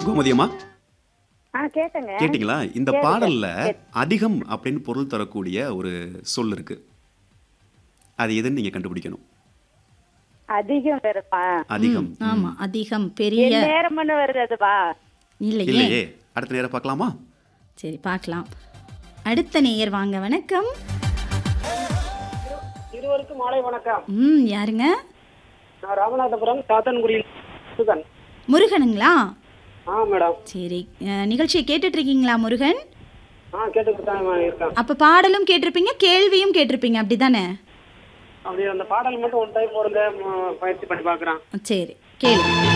கோமதியம்மா ஆ கேட்டேங்க கேட்டிங்களா இந்த கேட்டேன். பாடல்ல அதிகம் அப்படின்னு பொருள் தரக்கூடிய ஒரு சொல் இருக்கு அது எதுன்னு நீங்க கண்டுபிடிக்கணும் அதிகம் வருமா அதிகம் ஆமா அதிகம் பெரிய என் நேரம்னு வருது அதுவா இல்லையே இல்லையே அடுத்த நேரம் பார்க்கலாமா சரி பார்க்கலாம் அடுத்த நேயர் வாங்க வணக்கம் இருவருக்கும் மாலை வணக்கம் ம் யாருங்க நான் ராமநாதபுரம் சாத்தன்குடியில் சுகன் முருகனுங்களா ஆ மேடம் சரி அஹ், நிகழ்ச்சியை கேட்டுட்டு இருக்கீங்களா முருகன் ஆ கேட்டுக்கிட்டு தான் இருக்கேன் அப்ப பாடலும் கேட்டிருப்பீங்க கேள்வியும் கேட்டிருப்பீங்க அப்படிதானே அப்படி அந்த பாடல் மட்டும் ஒன் டைம் ஒரு பயிற்சி பண்ணி பார்க்குறேன் சரி கேளு